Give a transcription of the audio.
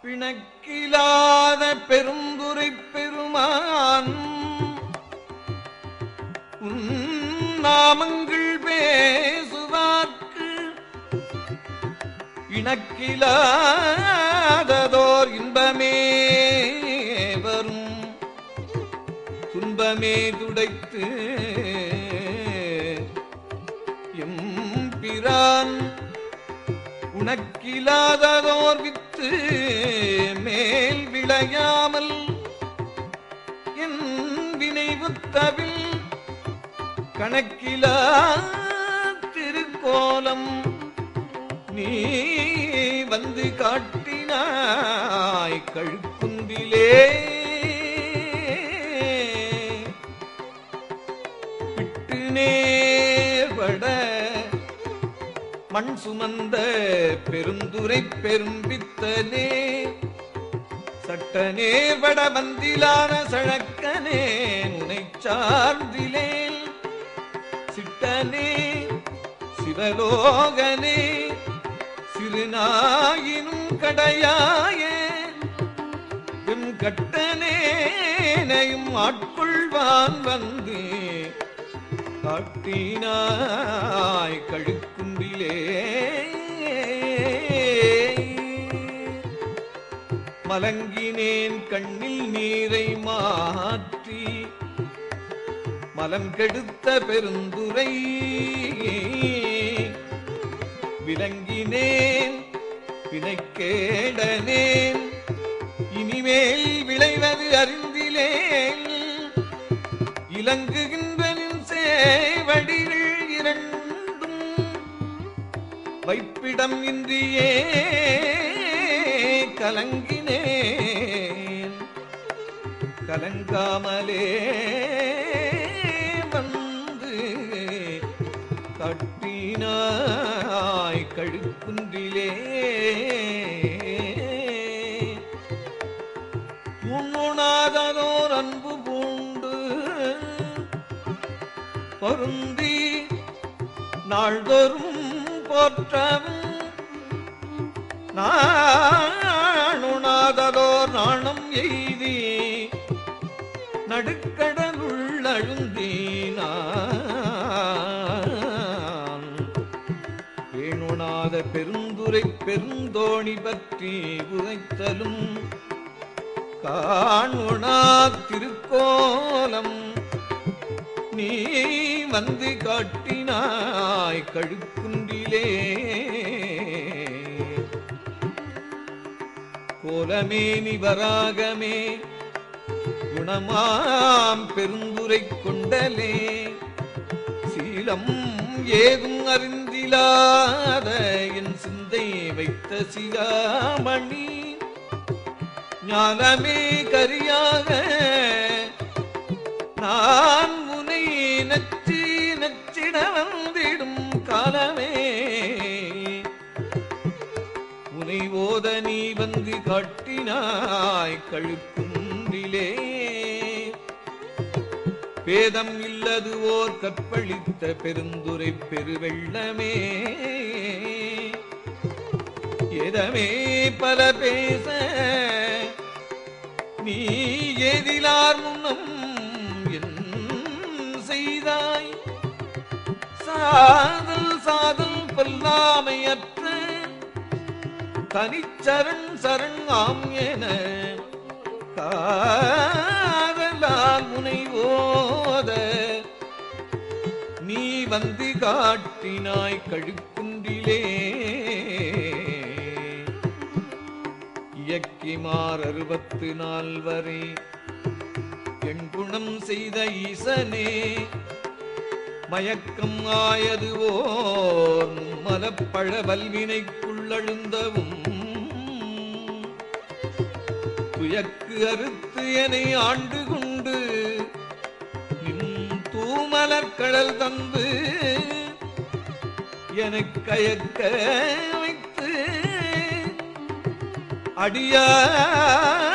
பிணக்கிலாத பெருந்துரை பெருமான் உன் நாமங்கள் பேசுவார்க்கு இணக்கிலாததோர் இன்பமே வரும் துன்பமே துடைத்து எம்பிரான் உனக்கிலாததோர் வித்து மேல் விளையாமல் என் வினைவுத்தவில் கணக்கிலா திருக்கோலம் நீ வந்து காட்டினாய் கழுக்குந்திலே விட்டு நேர்பட மண் சுமந்த பெருந்துரை பெரும்பித்தனே சட்ட நேர்பட வந்திலான சழக்கனே உனை சார்ந்திலேல் சிட்டனே சிவலோகனே சிறுநாயினும் கடையாயே எம் கட்டனேனையும் ஆட்கொள்வான் வந்து காட்டினாய் கழுக்குண்டிலே மலங்கினேன் கண்ணில் நீரை மாற்றி மலம் கெடுத்த பெருந்துரை விளங்கினேன் வினைக்கேடனேன் இனிமேல் விளைவது அறிந்திலேன் இலங்குகின்றனின் சேவடிகள் இரண்டும் வைப்பிடம் இன்றியே கலங்கினேன் கலங்காமலே வந்து கட்டினாய் கழுக்குன்றிலே உண்ணுணாததோர் அன்பு பூண்டு பொருந்தி நாள்தோறும் போற்றவும் நாணுணாததோர் நாணம் எய்தி நடுக்கடலுள் அழுந்தீனான் வேணுணாத பெருந்துரை பெருந்தோணி பற்றி உரைத்தலும் காணுணா திருக்கோலம் நீ வந்து காட்டினாய் கழுக்குன்றிலே கோலமே நிவராகமே குணமாம் பெருந்துரை கொண்டலே சீலம் ஏதும் அறிந்திலாத என் சிந்தை வைத்த சிகாமணி ஞானமே கரியாக நான் முனை நச்சி நச்சிட வந்திடும் காலமே உனை ஓத நீ வந்து காட்டினாய் கழுக்குன்றிலே பேதம் இல்லது ஓர் கற்பழித்த பெருந்துரை பெருவெள்ளமே எதமே பல பேச நீ ஏதிலார் முன்னம் என் செய்தாய் சாதல் சாதல் பல்லாமையற்ற தனிச்சரண் சரண் ஆம் என காதலால் முனை ஓத நீ வந்து காட்டினாய் கழுக்குண்டிலே இயக்கிமார் அறுபத்து நால்வரே என் குணம் செய்த ஈசனே மயக்கம் ஆயது ஓர் மலப்பழ வல்வினைக்குள்ளழுந்தவும் துயக்கு அறுத்து எனை ஆண்டு கொண்டு நின் தூமலர் கடல் தந்து எனக் கயக்க வைத்து அடியார்